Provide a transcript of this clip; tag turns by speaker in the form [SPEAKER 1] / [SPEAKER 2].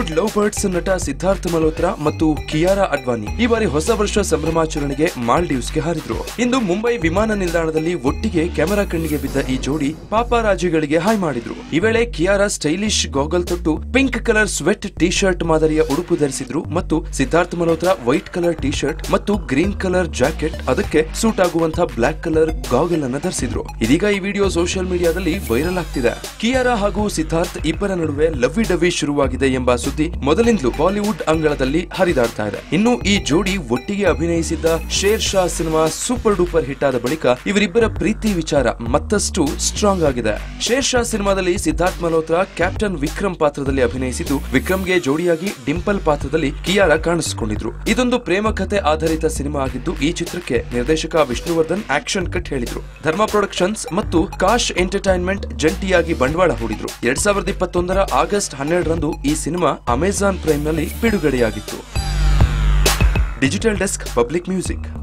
[SPEAKER 1] Bollywood love birds ನಟ ಸಿದ್ಧಾರ್ಥ್ ಮಲ್ಹೋತ್ರಾ ಮತ್ತು ಕಿಯಾರಾ ಅಡ್ವಾನಿ ಈ ಬಾರಿ ಹೊಸ ವರ್ಷ ಸಂಭ್ರಮಾಚರಣೆಗೆ ಮಾಲ್ಡೀವ್ಸ್ಗೆ ಹಾರಿದ್ರು ಇಂದು ಮುಂಬೈ ವಿಮಾನ ನಿಲ್ದಾಣದಲ್ಲಿ ಒಟ್ಟಿಗೆ ಕ್ಯಾಮೆರಾ ಕಣ್ಣಿಗೆ ಬಿದ್ದ ಈ ಜೋಡಿ ಪಾಪಾರಾಜಿಗಳಿಗೆ ಹಾಯ್ ಮಾಡಿದ್ರು ಈ ವೇಳೆ ಕಿಯಾರಾ ಸ್ಟೈಲಿಶ್ ಗಾಗಲ್ ತೊಟ್ಟು pink colour sweat T shirt ಮಾದರಿಯ ಉಡುಪು ಧರಿಸಿದ್ರು ಮತ್ತು Siddharth Malhotra white colour T shirt ಮತ್ತು ಗ್ರೀನ್ ಕಲರ್ ಜಾಕೆಟ್ ಅದಕ್ಕೆ ಸೂಟ್ ಆಗುವಂತಹ ಬ್ಲಾಕ್ ಕಲರ್ ಗಾಗಲ್ ಅನ್ನ ಧರಿಸಿದ್ರು ಇದೀಗ ಈ ವಿಡಿಯೋ ಸೋಷಿಯಲ್ ಮೀಡಿಯಾದಲ್ಲಿ ವೈರಲ್ ಆಗ್ತಿದೆ ಕಿಯಾರಾ ಹಾಗೂ ಸಿದ್ಧಾರ್ಥ್ ಇಬ್ಬರ ನಡುವೆ ಲವ್ವಿ ಡವ್ವಿ ಶುರುವಾಗಿದೆ ಎಂಬ ಸುದ್ದಿ ಮೊದಲಿಂದಲೂ ಬಾಲಿವುಡ್ ಅಂಗಳದಲ್ಲಿ ಹರಿದಾಡ್ತಾ ಇದೆ ಇನ್ನು ಈ ಜೋಡಿ ಒಟ್ಟಿಗೆ ಅಭಿನಯಿಸಿದ್ದ Shershaah cinema super duper hit ಆದ ಬಳಿಕ ಇವರಿಬ್ಬರ ಪ್ರೀತಿ ವಿಚಾರ ಮತ್ತಷ್ಟು ಸ್ಟ್ರಾಂಗ್ ಆಗಿದೆ ಶೇರ್ ಶಾ ಸಿನಿಮಾದಲ್ಲಿ ಸಿದ್ಧಾರ್ಥ್ ಮಲ್ಹೋತ್ರಾ ಕ್ಯಾಪ್ಟನ್ ವಿಕ್ರಮ್ ಪಾತ್ರದಲ್ಲಿ ಅಭಿನಯಿಸಿದ್ದು ವಿಕ್ರಮ್ಗೆ ಜೋಡಿಯಾಗಿ ಡಿಂಪಲ್ ಪಾತ್ರದಲ್ಲಿ ಕಿಯಾರಾ ಕಾಣಿಸಿಕೊಂಡಿದ್ರು ಇದೊಂದು ಪ್ರೇಮ ಕಥೆ ಆಧಾರಿತ ಸಿನಿಮಾ ಆಗಿದ್ದು ಈ ಚಿತ್ರಕ್ಕೆ ನಿರ್ದೇಶಕ ವಿಷ್ಣುವರ್ಧನ್ ಆಕ್ಷನ್ ಕಟ್ ಹೇಳಿದ್ರು ಧರ್ಮ ಪ್ರೊಡಕ್ಷನ್ಸ್ ಮತ್ತು ಕಾಶ್ ಎಂಟರ್ಟೈನ್ಮೆಂಟ್ ಜಂಟಿಯಾಗಿ ಬಂಡವಾಳ ಹೂಡಿದ್ರು ಎರಡ್ ಸಾವಿರದ ಇಪ್ಪತ್ತೊಂದರ ಆಗಸ್ಟ್ ಹನ್ನೆರಡರಂದು ಈ ಸಿನಿಮಾ ಅಮೆಜಾನ್ ಪ್ರೈಮ್ ನಲ್ಲಿ ಬಿಡುಗಡೆಯಾಗಿತ್ತು ಡಿಜಿಟಲ್ ಡೆಸ್ಕ್ ಪಬ್ಲಿಕ್ ಮ್ಯೂಸಿಕ್